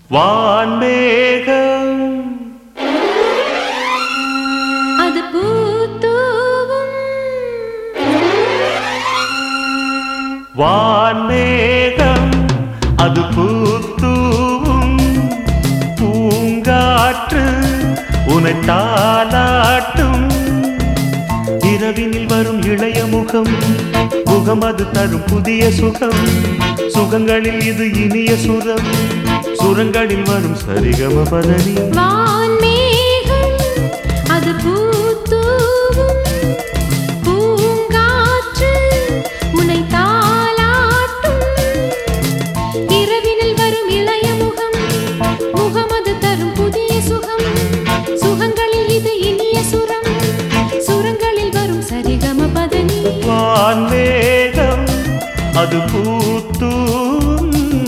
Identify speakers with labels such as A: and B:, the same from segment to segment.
A: வான்மேகம்
B: அது பூத்தூவும்
A: வான்மேகம் அது பூத்தூவும் பூங்காற்று உனை தாலாட்டும் இரவினில் வரும் இளைய முகம் முகம் அது தரும் புதிய சுகம் சுகங்களில் இது இனிய சுரம் சுரங்களில் வரும் சரிகம பதனி
B: வான்மேகம் அது பூத்தூவும் பூங்காற்று உனை தாலாட்டும் இரவினில் வரும் இளைய முகம் முகம் அது தரும் புதிய சுகம் சுகங்களில் இது இனிய சுரம் சுரங்களில் வரும் சரிகம பதனி
A: வான்மேகம் அது பூத்தூவும்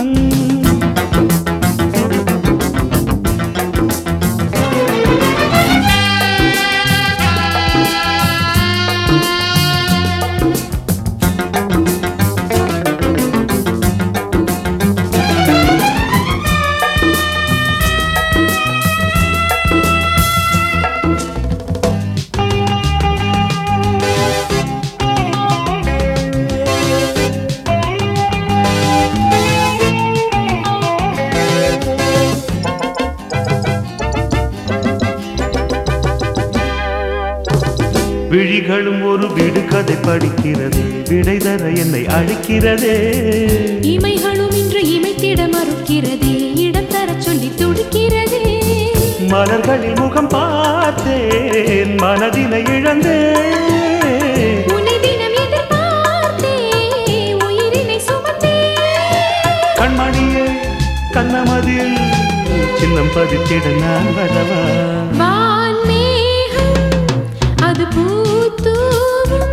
A: விழிகளும் ஒரு விடுகதை படிக்கிறது விடை தர என்னை அழைக்கிறதே
B: இமைகளும் இன்று இமைத்திட மறுக்கிறதே இடம் தரச் சொல்லி துடிக்கிறதே
A: மலர்களில் முகம் பார்த்தேன் மனதினை இழந்தேன்
B: உன்னை தினம் எதிர்பார்த்தே உயிரினை சுமந்தே
A: கண்மணியே கண்ணமதில் சின்னம் பதித்திட நான் வரவா
B: வான்மேகம் அது பூத்தூவும்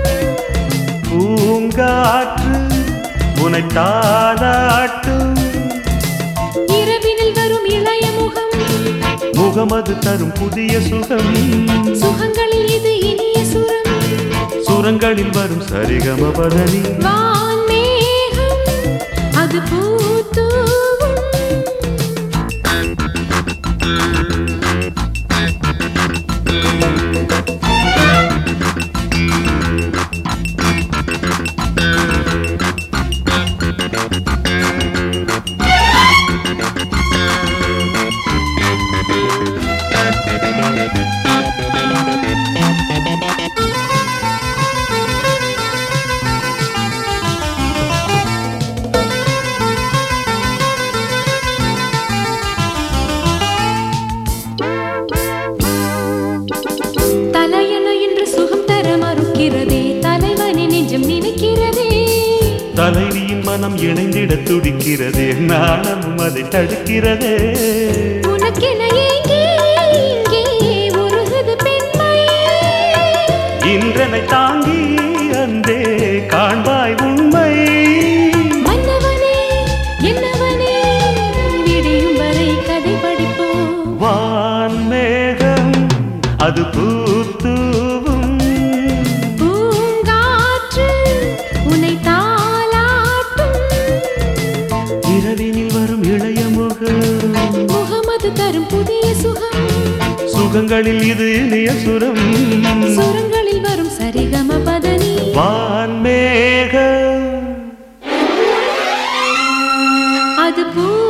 A: பூங்காற்று உனை தாளாட்டும்
B: இரவினில் வரும் இளைய முகம்
A: முகமது தரும் புதிய சுகம்
B: சுகங்களில் இது இனிய சுரம்
A: சுரங்களில் வரும் சரிகம பதனி
B: வான்மேகம் அது பூத்தூவும் தலையணு என்று சுகம் தர மறுக்கிறதே தலைவனை நெஞ்சம் நினைக்கிறதே
A: தலைவியின் மனம் இணைந்திட துடிக்கிறதே நாணமும் அதை தடுக்கிறதே
B: உனக்கென ஏங்கி இங்கே உருகுது பெண்மை
A: இன்றனை தாங்கி அந்தே காண்பாய் உண்மை
B: மன்னவனே என்னவனே விடியும் வரை கதை படிப்போம்
A: வான்மேகம் அது பூத்தூவும்
B: பூங்காற்று உன்னை தாலாட்டும்
A: இரவினில் வரும் இளைய முகம்
B: முகமது தரும் புதிய சுகம்
A: சுகங்களில் இது இனிய சுரம்
B: சுரங்களில் வரும் சரிகம பதனி
A: வான்மேகம்
B: அது பூ